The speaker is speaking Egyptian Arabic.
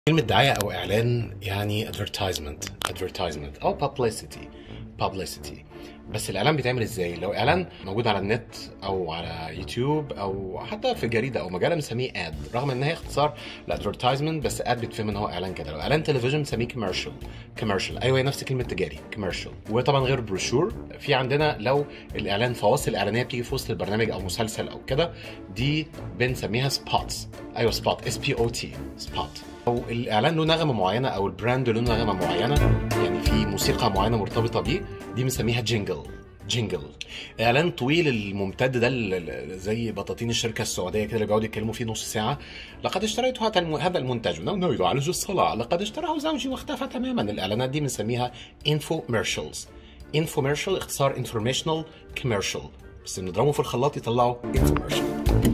كلمة دعاية أو إعلان يعني advertisement advertisement أو publicity publicity بس الإعلان بيتعمل إزاي؟ لو إعلان موجود على النت أو على يوتيوب أو حتى في جريدة أو مجلة بنسميه ad رغم إن هي اختصار لادفرتايزمنت بس ad بيتفهم إن هو إعلان كده لو إعلان تلفزيون بنسميه commercial commercial أيوه هي نفس كلمة تجاري commercial وطبعا غير بروشور في عندنا لو الإعلان فواصل إعلانية بتيجي في وسط البرنامج أو مسلسل أو كده دي بنسميها spots أيوه spot S P O T spot او الاعلان له نغمه معينه او البراند له نغمه معينه يعني في موسيقى معينه مرتبطه بيه دي بنسميها جينجل جينجل اعلان طويل الممتد ده ال- زي بطاطين الشركه السعوديه كده اللي بيقعدوا يتكلموا فيه نص ساعه لقد اشتريت هذا الم- هذا المنتج ونحن يعالج الصلع لقد اشتراه زوجي واختفى تماما الاعلانات دي بنسميها انفوميرشلز انفوميرشل اختصار انفورميشنال كوميرشال بس بنضربه في الخلاط يطلعوا انفوميرشل